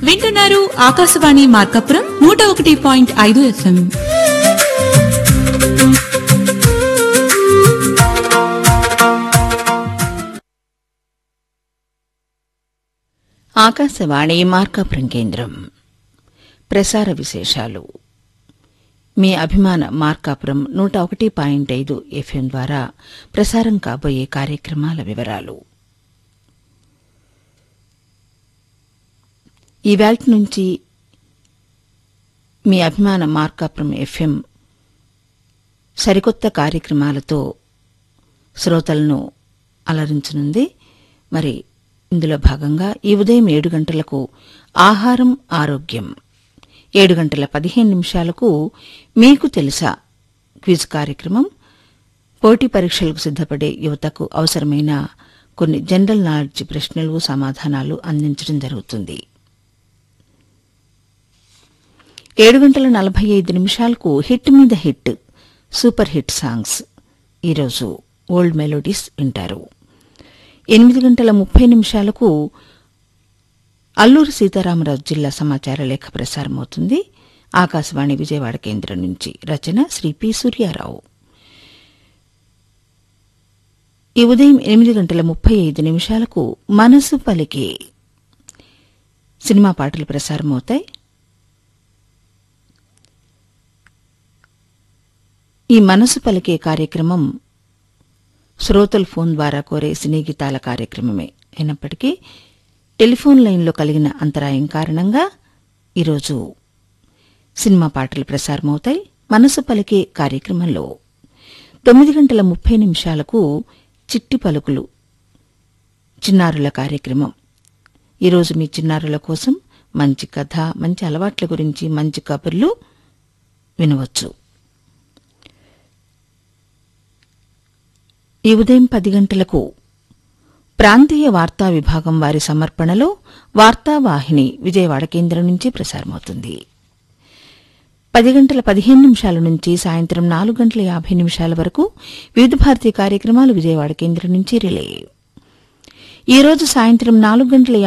వింటున్నారు ఆకాశవాణి మార్కాపురం నూట ఒకటి పాయింట్ ఐదు ఎఫ్ఎం ఆకాశవాణి మార్కాపురం కేంద్రం ప్రసార విశేషాలు మీ అభిమాన మార్కాపురం నూట ఒకటి పాయింట్ ఐదు ఎఫ్ఎం ద్వారా ప్రసారం కాబోయే కార్యక్రమాల వివరాలు ఈ వేల్ట్ నుంచి మీ అభిమాన మార్కాపురం ఎఫ్ఎం సరికొత్త కార్యక్రమాలతో శ్రోతలను అలరించనుంది మరి ఇందులో భాగంగా ఈ ఉదయం ఏడు గంటలకు ఆహారం ఆరోగ్యం ఏడు గంటల పదిహేను నిమిషాలకు మీకు తెలుసా క్విజ్ కార్యక్రమం పోటీ పరీక్షలకు సిద్దపడే యువతకు అవసరమైన కొన్ని జనరల్ నాలెడ్జ్ ప్రశ్నలు సమాధానాలు అందించడం జరుగుతుంది ఏడు గంటల నలభై ఐదు నిమిషాలకు హిట్ మీద హిట్ సూపర్ హిట్ సాంగ్స్ ఈరోజు ఓల్డ్ మెలోడీస్ వింటారు ఎనిమిది గంటల ముప్పై నిమిషాలకు అల్లూరి సీతారామరాజు జిల్లా సమాచార లేఖ ప్రసారమవుతుంది ఆకాశవాణి విజయవాడ కేంద్రం నుంచి రచన శ్రీ పి సూర్యారావు ఈ ఉదయం ఎనిమిది గంటల ముప్పై ఐదు నిమిషాలకు మనసు పలికే సినిమా పాటలు ప్రసారమవుతాయి ఈ మనసు పలికే కార్యక్రమం శ్రోతల ఫోన్ ద్వారా కోరే సినీ గీతాల కార్యక్రమమే అయినప్పటికీ టెలిఫోన్ లైన్లో కలిగిన అంతరాయం కారణంగా ఈరోజు సినిమా పాటలు ప్రసారమవుతాయి మనసు పలికే కార్యక్రమంలో తొమ్మిది గంటల ముప్పై నిమిషాలకు చిట్టి పలుకులు చిన్నారుల కార్యక్రమం ఈరోజు మీ చిన్నారుల కోసం మంచి కథ మంచి అలవాట్ల గురించి మంచి కబుర్లు వినవచ్చు ఈ ఉదయం పది గంటలకు ప్రాంతీయ వార్తా విభాగం వారి సమర్పణలో వార్తావాహిని విజయవాడ కేంద్రం నుంచి ప్రసారమవుతుంది పది గంటల పదిహేను నిమిషాల నుంచి సాయంత్రం నాలుగు గంటల యాభై నిమిషాల వరకు వివిధ భారతీ కార్యక్రమాలు విజయవాడ కేంద్రం నుంచి రిలే ఈ రోజు సాయంత్రం నాలుగు గంటల